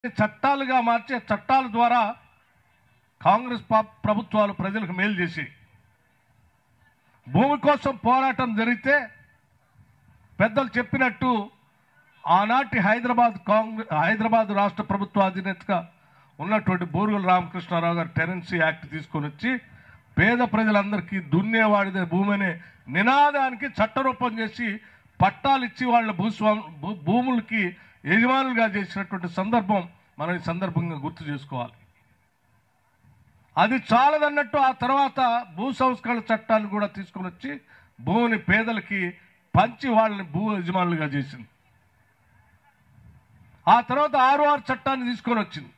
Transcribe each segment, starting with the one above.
చట్టాలుగా మార్చే చట్టాల ద్వారా కాంగ్రెస్ పా- ప్రభుత్వాలు ప్రజలకు మేలు చేసి భూమి కోసం పోరాటం జరిగితే పెద్దలు చెప్పినట్టు ఆనాటి హైదరాబాద్ కాంగ్రెస్ హైదరాబాద్ రాష్ట్ర ప్రభుత్వ అధినేతగా ఉన్నటువంటి బోరుగుల రామకృష్ణారావు గారు టెనెన్సీ యాక్ట్ తీసుకొని వచ్చి పేద ప్రజలందరికీ దున్నేవాడిదే భూమి అనే నినాదానికి చట్టరూపం చేసి పట్టాలు ఇచ్చి వాళ్ళ భూస్వామి భూ- భూములకి యజమానులుగా చేసినటువంటి సందర్భం మనం ఈ సందర్భంగా గుర్తు చేసుకోవాలి అది చాలదన్నట్టు ఆ తర్వాత భూ సంస్కరణ చట్టాన్ని కూడా తీసుకొని వచ్చి భూమిని పేదలకి పంచి వాళ్ళని భూ యజమానులుగా చేసింది ఆ తర్వాత ఆరు ఆరు చట్టాన్ని తీసుకొని వచ్చింది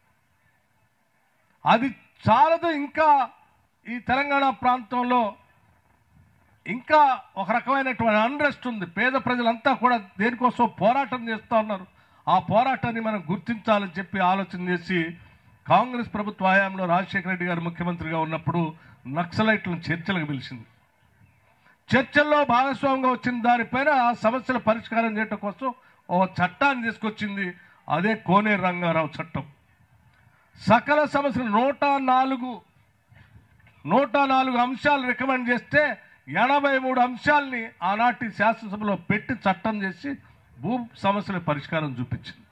అది చాలదు ఇంకా ఈ తెలంగాణ ప్రాంతంలో ఇంకా ఒక రకమైనటువంటి అన్రెస్ట్ ఉంది పేద ప్రజలంతా కూడా దేనికోసం పోరాటం చేస్తూ ఉన్నారు ఆ పోరాటాన్ని మనం గుర్తించాలని చెప్పి ఆలోచన చేసి కాంగ్రెస్ ప్రభుత్వ హయాంలో రాజశేఖర రెడ్డి గారు ముఖ్యమంత్రిగా ఉన్నప్పుడు నక్సలైట్లను చర్చలకు పిలిచింది చర్చల్లో భాగస్వామ్యంగా వచ్చిన దానిపైన ఆ సమస్యల పరిష్కారం చేయడం కోసం ఓ చట్టాన్ని తీసుకొచ్చింది అదే కోనేరు రంగారావు చట్టం సకల సమస్యలు నూట నాలుగు నూట నాలుగు అంశాలు రికమెండ్ చేస్తే ఎనభై మూడు అంశాల్ని ఆనాటి శాసనసభలో పెట్టి చట్టం చేసి భూ సమస్యల పరిష్కారం చూపించింది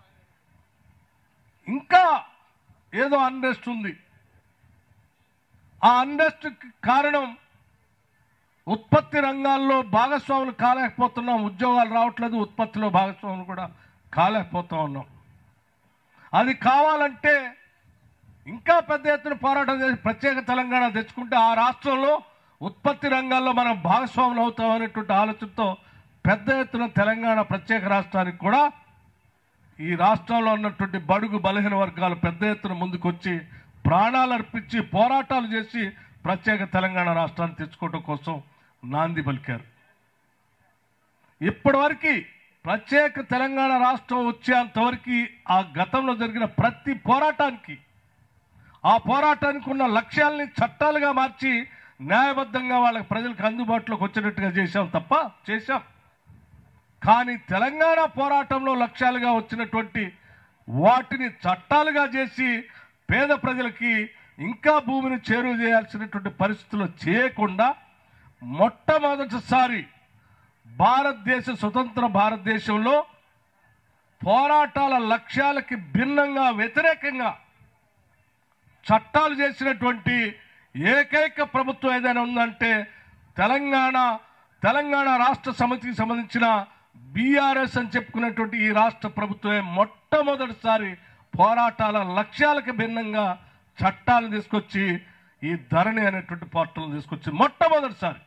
ఇంకా ఏదో అన్రెస్ట్ ఉంది ఆ అన్రెస్ట్ కారణం ఉత్పత్తి రంగాల్లో భాగస్వాములు కాలేకపోతున్నాం ఉద్యోగాలు రావట్లేదు ఉత్పత్తిలో భాగస్వాములు కూడా కాలేకపోతా ఉన్నాం అది కావాలంటే ఇంకా పెద్ద ఎత్తున పోరాటం చేసి ప్రత్యేక తెలంగాణ తెచ్చుకుంటే ఆ రాష్ట్రంలో ఉత్పత్తి రంగాల్లో మనం భాగస్వాములు అవుతాం అనేటువంటి ఆలోచనతో పెద్ద ఎత్తున తెలంగాణ ప్రత్యేక రాష్ట్రానికి కూడా ఈ రాష్ట్రంలో ఉన్నటువంటి బడుగు బలహీన వర్గాలు పెద్ద ఎత్తున ముందుకొచ్చి ప్రాణాలు అర్పించి పోరాటాలు చేసి ప్రత్యేక తెలంగాణ రాష్ట్రాన్ని తెచ్చుకోవడం కోసం నాంది పలికారు ఇప్పటివరకు ప్రత్యేక తెలంగాణ రాష్ట్రం వచ్చేంతవరకు ఆ గతంలో జరిగిన ప్రతి పోరాటానికి ఆ పోరాటానికి ఉన్న లక్ష్యాల్ని చట్టాలుగా మార్చి న్యాయబద్ధంగా వాళ్ళకి ప్రజలకు అందుబాటులోకి వచ్చేటట్టుగా చేశాం తప్ప చేశాం కానీ తెలంగాణ పోరాటంలో లక్ష్యాలుగా వచ్చినటువంటి వాటిని చట్టాలుగా చేసి పేద ప్రజలకి ఇంకా భూమిని చేరువ చేయాల్సినటువంటి పరిస్థితులు చేయకుండా మొట్టమొదటిసారి భారతదేశ స్వతంత్ర భారతదేశంలో పోరాటాల లక్ష్యాలకి భిన్నంగా వ్యతిరేకంగా చట్టాలు చేసినటువంటి ఏకైక ప్రభుత్వం ఏదైనా ఉందంటే తెలంగాణ తెలంగాణ రాష్ట్ర సమితికి సంబంధించిన బీఆర్ఎస్ అని చెప్పుకున్నటువంటి ఈ రాష్ట్ర ప్రభుత్వమే మొట్టమొదటిసారి పోరాటాల లక్ష్యాలకు భిన్నంగా చట్టాలు తీసుకొచ్చి ఈ ధరణి అనేటువంటి పోర్టల్ తీసుకొచ్చి మొట్టమొదటిసారి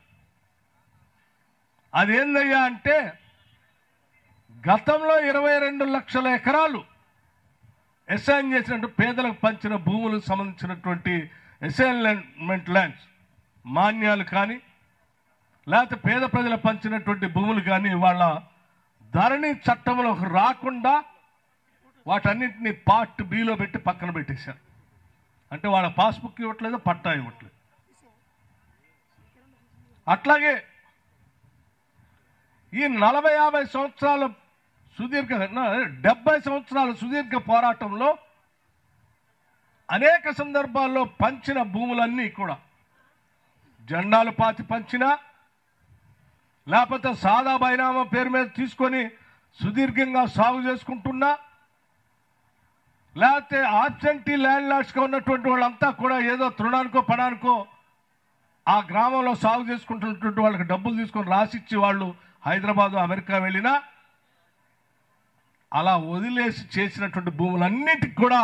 అదేందయ్యా అంటే గతంలో ఇరవై రెండు లక్షల ఎకరాలు అసైన్ చేసినట్టు పేదలకు పంచిన భూములకు సంబంధించినటువంటి అసైన్మెంట్ ల్యాండ్స్ మాన్యాలు కానీ లేకపోతే పేద ప్రజలు పంచినటువంటి భూములు కానీ వాళ్ళ ధరణి చట్టంలోకి రాకుండా వాటన్నింటినీ పార్ట్ బిలో పెట్టి పక్కన పెట్టేశారు అంటే వాళ్ళ పాస్బుక్ ఇవ్వట్లేదు పట్టా ఇవ్వట్లేదు అట్లాగే ఈ నలభై యాభై సంవత్సరాల సుదీర్ఘ డెబ్బై సంవత్సరాల సుదీర్ఘ పోరాటంలో అనేక సందర్భాల్లో పంచిన భూములన్నీ కూడా జెండాలు పాతి పంచినా లేకపోతే సాదా బైనామా పేరు మీద తీసుకొని సుదీర్ఘంగా సాగు చేసుకుంటున్నా లేకపోతే ఆబ్సెంటీ ల్యాండ్ లార్డ్స్గా ఉన్నటువంటి వాళ్ళంతా కూడా ఏదో తృణానికో పడానికో ఆ గ్రామంలో సాగు చేసుకుంటున్నటువంటి వాళ్ళకి డబ్బులు తీసుకొని రాసిచ్చి వాళ్ళు హైదరాబాదు అమెరికా వెళ్ళినా అలా వదిలేసి చేసినటువంటి భూములన్నిటికి కూడా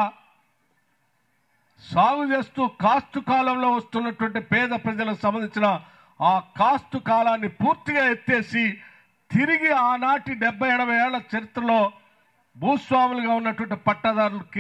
సాగు చేస్తూ కాస్తు కాలంలో వస్తున్నటువంటి పేద ప్రజలకు సంబంధించిన ఆ కాస్తు కాలాన్ని పూర్తిగా ఎత్తేసి తిరిగి ఆనాటి డెబ్బై ఎనభై ఏళ్ల చరిత్రలో భూస్వాములుగా ఉన్నటువంటి పట్టదారులకి